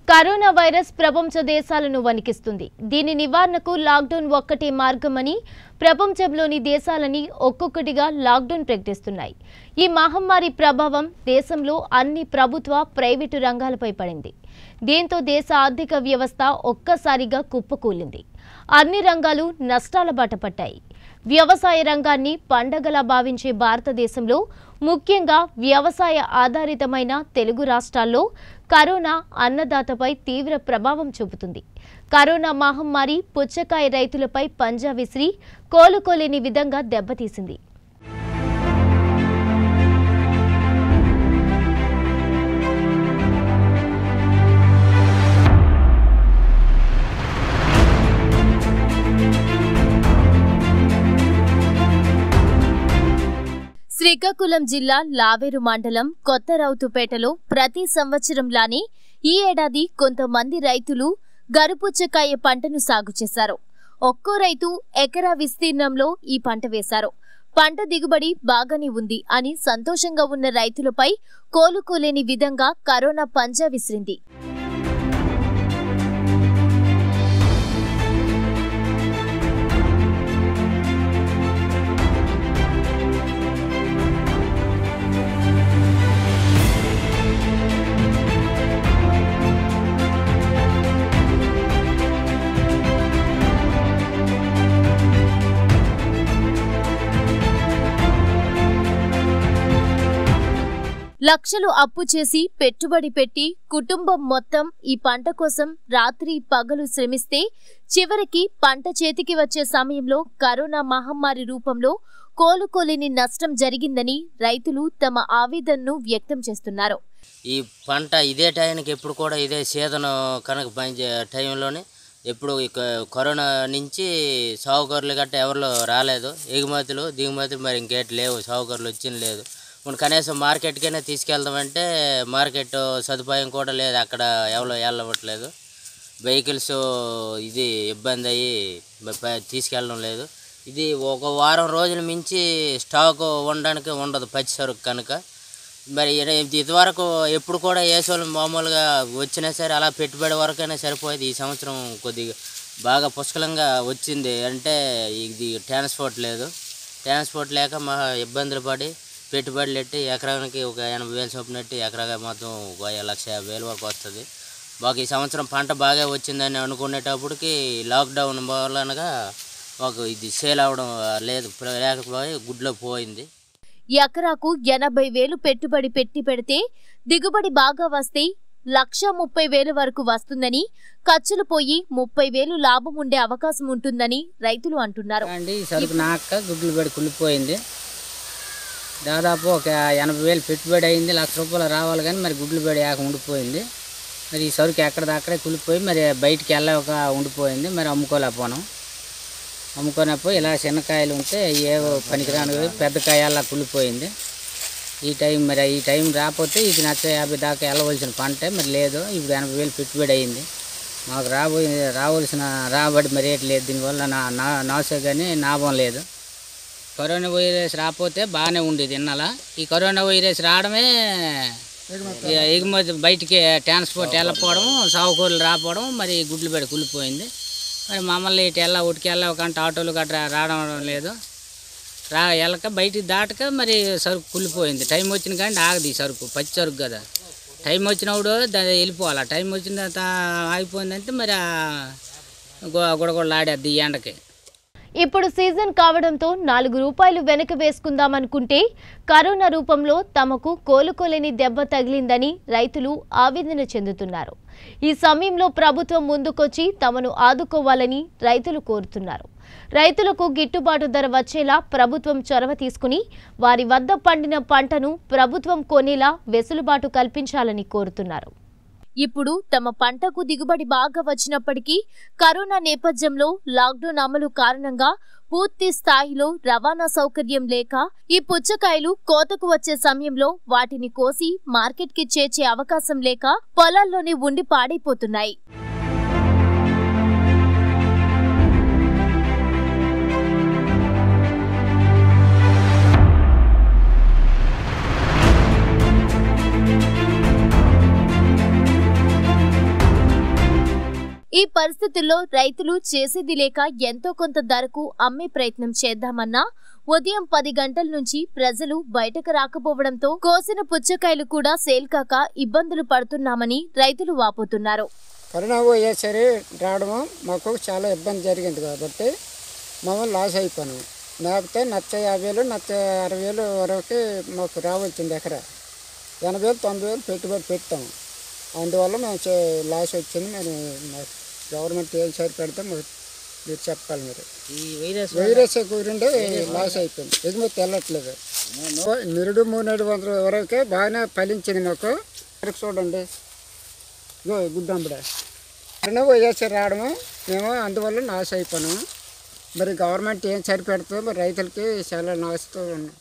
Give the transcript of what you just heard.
corona virus ప్రపంచ దేశాలను వణికిస్తుంది దీని నివారణకు లాక్డౌన్ ఒక్కటే మార్గమని ప్రపంచంలోని దేశాలని ఒక్కొక్కటిగా లాక్డౌన్ ప్రకటిస్తున్నాయి ఈ మహమ్మారి ప్రభావం దేశంలో అన్ని ప్రభుత్వ ప్రైవేటు రంగాలపై పడింది దీంతో దేశ ఆర్థిక వ్యవస్థ ఒక్కసారిగా కుప్పకూలింది అన్ని రంగాలు నష్టాల బాట పట్టాయి వ్యవసాయ రంగాన్ని పండగలా భావించే భారతదేశంలో ముఖ్యంగా వ్యవసాయ ఆధారితమైన తెలుగు రాష్ట్రాల్లో కరోనా అన్నదాతపై తీవ్ర ప్రభావం చూపుతుంది కరోనా మహమ్మారి పుచ్చకాయ రైతులపై పంజా విసిరి కోలుకోలేని విధంగా దెబ్బతీసింది శ్రీకాకుళం జిల్లా లావేరు మండలం కొత్త రౌతుపేటలో ప్రతి సంవత్సరంలానే ఈ ఏడాది కొంతమంది రైతులు గరుపుచ్చకాయ పంటను సాగు చేశారు ఒక్కో రైతు ఎకరా విస్తీర్ణంలో ఈ పంట వేశారు పంట దిగుబడి బాగానే ఉంది అని సంతోషంగా ఉన్న రైతులపై కోలుకోలేని విధంగా కరోనా పంజా విసిరింది లక్షలు అప్పు చేసి పెట్టుబడి పెట్టి కుటుంబం మొత్తం ఈ పంట కోసం రాత్రి పగలు శ్రమిస్తే చివరికి పంట చేతికి వచ్చే సమయంలో కరోనా మహమ్మారి రూపంలో కోలుకోలేని నష్టం జరిగిందని రైతులు తమ ఆవేదనను వ్యక్తం చేస్తున్నారు ఈ పంట ఇదే టైంకి ఎప్పుడు కూడా ఇదే సీజన్ కనుక పనిచే టైంలోనే ఎప్పుడు ఈ క- కరోనా నుంచి సాగుకర్లు గట్ట ఎవరిలో రాలేదు ఎగుమతులు దిగుమతులు మరి ఇంకేటి లేవు సాగుకర్లు వచ్చింది లేదు ఇప్పుడు కనీసం మార్కెట్కైనా తీసుకెళ్దామంటే మార్కెట్ సదుపాయం కూడా లేదు అక్కడ ఎవరు వెళ్ళవట్లేదు వెహికల్స్ ఇది ఇబ్బంది అయ్యి బ- ప- తీసుకెళ్ళడం లేదు ఇది ఒక వారం రోజుల మించి స్టాక్ ఉండడానికి ఉండదు పచ్చి సరుకు కనుక మరి ఇది- ఇదివరకు ఎప్పుడు కూడా వేసేవాళ్ళు మామూలుగా వచ్చినా సరే అలా పెట్టుబడి వరకైనా సరిపోయేది ఈ సంవత్సరం కొద్దిగా బాగా పుష్కలంగా వచ్చింది అంటే ఇది ట్రాన్స్పోర్ట్ లేదు ట్రాన్స్పోర్ట్ లేక మా ఇబ్బందులు పడి పెట్టుబడులు ఎట్టి ఎకరానికి ఒక ఎనభై వేలు చొప్పున ఎట్టి ఎకరాగా మొత్తం ఒక లక్ష యాభై వేలు వరకు వస్తుంది మాకు ఈ సంవత్సరం పంట బాగా వచ్చిందని అనుకునేటప్పటికి లాక్డౌన్ వలనగా మాకు ఇది సేల్ అవ్వడం లేదు లేకపోయి గుడ్లో పోయింది ఎకరాకు ఎనభై వేలు పెట్టుబడి పెట్టి పెడితే దిగుబడి బాగా వస్తే లక్ష ముప్పై వేల వరకు వస్తుందని ఖర్చులు పోయి ముప్పై వేలు లాభం ఉండే అవకాశం ఉంటుందని రైతులు అంటున్నారు అండి ఈ సరుకు నాక గుడ్లు పెడి కుళ్ళిపోయింది దాదాపు ఒక ఎనభై వేలు పెట్టుబడి అయింది లక్ష రూపాయలు రావాలి కానీ మరి గుడ్లు బడి ఆక ఉండిపోయింది మరి ఈ సరుకు ఎక్కడిదక్కడే కుళ్ళిపోయి మరి బయటికి వెళ్ళక ఉండిపోయింది మరి అమ్ముకోలేకపోయాం అమ్ముకోనప్పుడు ఇలా చిన్నకాయలు ఉంటే ఏ పనికిరాని పెద్ద కాయ అలా కుళ్ళిపోయింది ఈ టైం మరి ఈ టైం రాకపోతే ఇది నచ్చ యాభై దాకా వెళ్ళవలసిన పంటే మరి లేదు ఇప్పుడు ఎనభై వేలు పెట్టుబడి అయింది మాకు రాబోయే రావాల్సిన రాబడి మరి రేటు లేదు దీనివల్ల నా నా నాసే కానీ లాభం లేదు కరోనా వైరస్ రాకపోతే బాగానే ఉండేది ఇన్నాళ్ళ ఈ కరోనా వైరస్ రావడమే ఇక ఎగుమతి బయటికి ట్రాన్స్పోర్ట్ వెళ్ళకపోవడం సాగుకూరలు రాకపోవడం మరి గుడ్లు పెడి కుళ్ళిపోయింది మరి మమ్మల్ని ఇటు వెళ్ళ ఉటికి వెళ్ళకంటే ఆటోలు గట్రా రావడం లేదు రా వెళ్ళక బయటికి దాటక మరి సరుకు కుళ్ళిపోయింది టైం వచ్చిన కానీ ఆగదు ఈ సరుకు పచ్చి సరుకు కదా టైం వచ్చినప్పుడు దాన్ని వెళ్ళిపోవాలి టైం వచ్చిన తర్వాత ఆగిపోయిందంటే మరి గుడగొడలాడేది ఈ ఎండకి ఇప్పుడు సీజన్ కావడంతో నాలుగు రూపాయలు వెనక వేసుకుందామనుకుంటే కరోనా రూపంలో తమకు కోలుకోలేని దెబ్బ తగిలిందని రైతులు ఆవేదన చెందుతున్నారు ఈ సమయంలో ప్రభుత్వం ముందుకొచ్చి తమను ఆదుకోవాలని రైతులు కోరుతున్నారు రైతులకు గిట్టుబాటు ధర వచ్చేలా ప్రభుత్వం చొరవ తీసుకుని వారి వద్ద పండిన పంటను ప్రభుత్వం కొనేలా వెసులుబాటు కల్పించాలని కోరుతున్నారు ఇప్పుడు తమ పంటకు దిగుబడి బాగా వచ్చినప్పటికీ కరోనా నేపథ్యంలో లాక్డౌన్ అమలు కారణంగా పూర్తి స్థాయిలో రవాణా సౌకర్యం లేక ఈ పుచ్చకాయలు కోతకు వచ్చే సమయంలో వాటిని కోసి మార్కెట్కి చేర్చే అవకాశం లేక పొలాల్లోనే ఉండి పాడైపోతున్నాయి ఈ పరిస్థితుల్లో రైతులు చేసేది లేక ఎంతో కొంత ధరకు అమ్మే ప్రయత్నం చేద్దామన్నా ఉదయం పది గంటల నుంచి ప్రజలు బయటకు రాకపోవడంతో కోసిన పుచ్చకాయలు కూడా సేల్ కాక ఇబ్బందులు పడుతున్నామని రైతులు వాపోతున్నారు కరోనా పోయేసరి రావడము మాకు చాలా ఇబ్బంది జరిగింది కాబట్టి మేము లాస్ అయిపోయాము మేపితే నచ్చ యాభై వేలు నచ్చ అరవై వేలు వరకు మాకు రావచ్చింది ఎకరా ఎనభై వేలు తొంభై వేలు పెట్టుబడి పెట్టాము అందువల్ల మేము చే- లాస్ వచ్చింది మేము మాకు గవర్నమెంట్ ఏం సరి పెడితే మాకు మీరు చెప్పాలి మీరు ఈ వైరస్ వైరస్ కూరిండే లాస్ అయిపోయింది ఎగుమతి వెళ్ళట్లేదు నిరుడు మూడు వందల వరకే బాగానే ఫలించింది మాకు ఇక్కడికి చూడండి ఇగో గుడ్డంబడే కరోనా వైరస్ రావడము మేము అందువల్ల నాశ అయిపోయాము మరి గవర్నమెంట్ ఏం సరిపెడుతుందో మరి రైతులకి చాలా నాశతో ఉన్నాం